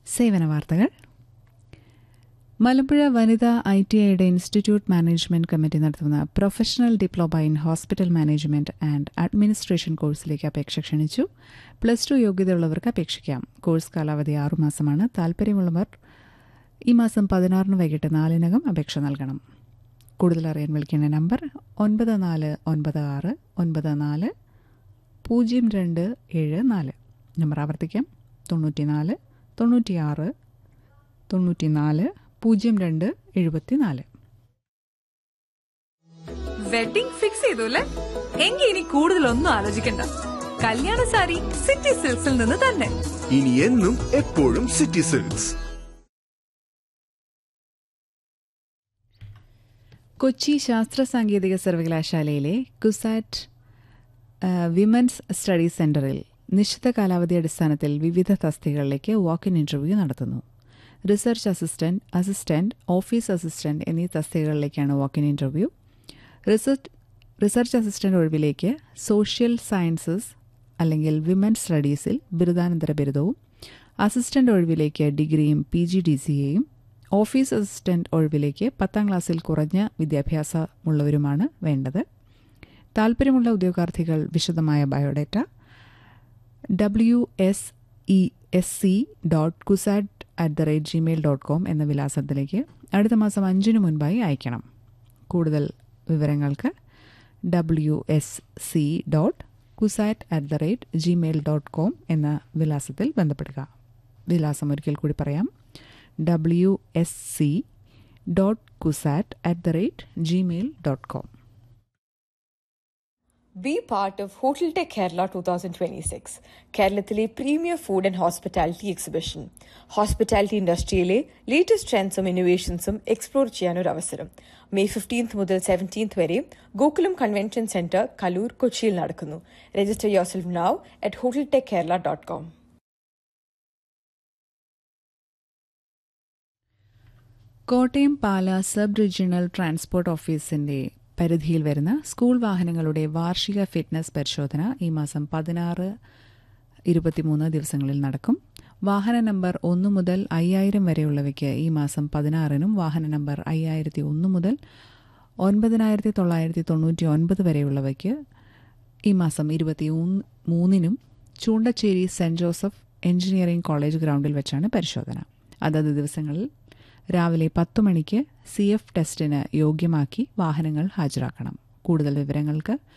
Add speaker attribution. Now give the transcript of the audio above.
Speaker 1: സേവന വാർത്തകൾ മലമ്പുഴ വനിതാ ഐ ടി ഐയുടെ ഇൻസ്റ്റിറ്റ്യൂട്ട് മാനേജ്മെന്റ് കമ്മിറ്റി നടത്തുന്ന professional diploma in hospital management and administration കോഴ്സിലേക്ക് അപേക്ഷ ക്ഷണിച്ചു പ്ലസ് ടു യോഗ്യതയുള്ളവർക്ക് അപേക്ഷിക്കാം കോഴ്സ് കാലാവധി ആറുമാസമാണ് താൽപ്പര്യമുള്ളവർ ഈ മാസം പതിനാറിന് വൈകിട്ട് നാലിനകം അപേക്ഷ നൽകണം കൂടുതൽ അറിയാൻ വിളിക്കേണ്ട നമ്പർ ഒൻപത് നാല് ഒൻപത് ആറ് ഒൻപത് നാല് പൂജ്യം രണ്ട് ഏഴ് നാല് നമ്പർ ആവർത്തിക്കാം തൊണ്ണൂറ്റിനാല് തൊണ്ണൂറ്റിയാറ് തൊണ്ണൂറ്റിനാല് പൂജ്യം രണ്ട് എഴുപത്തിനാല്
Speaker 2: വെഡിംഗ് ഫിക്സ് ചെയ്തു അല്ലേ എങ്കിൽ ഇനി കൂടുതലൊന്നും ആലോചിക്കണ്ട കല്യാണ സാരി സിറ്റി സിൽക്സിൽ നിന്ന് തന്നെ
Speaker 3: ഇനി എന്നും എപ്പോഴും സിറ്റി സിൽക്സ്
Speaker 1: കൊച്ചി ശാസ്ത്ര സാങ്കേതിക സർവകലാശാലയിലെ കുസാറ്റ് ആ, വിമൻസ് സ്റ്റഡി സെന്ററിൽ നിശ്ചിത കാലാവധി അടിസ്ഥാനത്തിൽ വിവിധ തസ്തികകളിലേക്ക് വാക്ക് ഇൻ ഇന്റർവ്യൂ നടത്തുന്നു research assistant assistant office assistant എന്നീ തസ്തികകളിലേക്കാണ് walk in interview research research assistant ഒഴിവിലേക്ക് സോഷ്യൽ സയൻസസ് അല്ലെങ്കിൽ വിമൻ സ്റ്റഡീസിൽ ബിരുദാനന്തര ബിരുദവും അസിസ്റ്റന്റ് ഒഴിവിലേക്ക് ഡിഗ്രിയും പി ജി ഡി സി എയും ഓഫീസ് അസിസ്റ്റന്റ് ഒഴിവിലേക്ക് പത്താം ക്ലാസ്സിൽ കുറഞ്ഞ വിദ്യാഭ്യാസമുള്ളവരുമാണ് വേണ്ടത് താൽപ്പര്യമുള്ള ഉദ്യോഗാർത്ഥികൾ വിശദമായ biodata W S E S C dot Cusat at the rate Gmail dot com എന്ന വിലാസത്തിലേക്ക് അടുത്ത മാസം അഞ്ചിന് മുൻപായി അയക്കണം കൂടുതൽ വിവരങ്ങൾക്ക് W S C dot Cusat at the rate Gmail dot com എന്ന വിലാസത്തിൽ ബന്ധപ്പെടുക വിലാസം ഒരിക്കൽ കൂടി പറയാം W S C dot Cusat at the rate Gmail dot com
Speaker 4: Be part of Hotel Tech Kerala 2026, കേരളത്തിലെ premier food and hospitality exhibition hospitality ഇൻഡസ്ട്രിയിലെ latest ട്രെൻഡ്സും ഇന്നോവേഷൻസും എക്സ്പ്ലോർ ചെയ്യാൻ ഒരു അവസരം മെയ് ഫിഫ്റ്റീൻത്ത് മുതൽ സെവൻറ്റീൻത്ത് വരെ ഗോകുലം കൺവെൻഷൻ സെന്റർ കലൂർ കൊച്ചിയിൽ നടക്കുന്നു register yourself now at hotel tech Kerala dot com
Speaker 1: Kottayam Pala sub regional transport ഓഫീസിന്റെ പരിധിയിൽ വരുന്ന സ്കൂൾ വാഹനങ്ങളുടെ വാർഷിക ഫിറ്റ്നസ് പരിശോധന ഈ മാസം പതിനാറ് ഇരുപത്തിമൂന്ന് ദിവസങ്ങളിൽ നടക്കും വാഹന നമ്പർ ഒന്ന് മുതൽ അയ്യായിരം വരെയുള്ളവയ്ക്ക് ഈ മാസം പതിനാറിനും വാഹന നമ്പർ അയ്യായിരത്തി ഒന്ന് മുതൽ ഒൻപതിനായിരത്തി തൊള്ളായിരത്തി തൊണ്ണൂറ്റി ഒൻപത് വരെയുള്ളവയ്ക്ക് ഈ മാസം ഇരുപത്തി മൂന്നിനും Choondacherry Saint Joseph engineering college ഗ്രൗണ്ടിൽ വെച്ചാണ് പരിശോധന അതത് ദിവസങ്ങളിൽ രാവിലെ പത്ത് മണിക്ക് സി എഫ് ടെസ്റ്റിന് യോഗ്യമാക്കി വാഹനങ്ങൾ ഹാജരാക്കണം കൂടുതൽ വിവരങ്ങൾക്ക്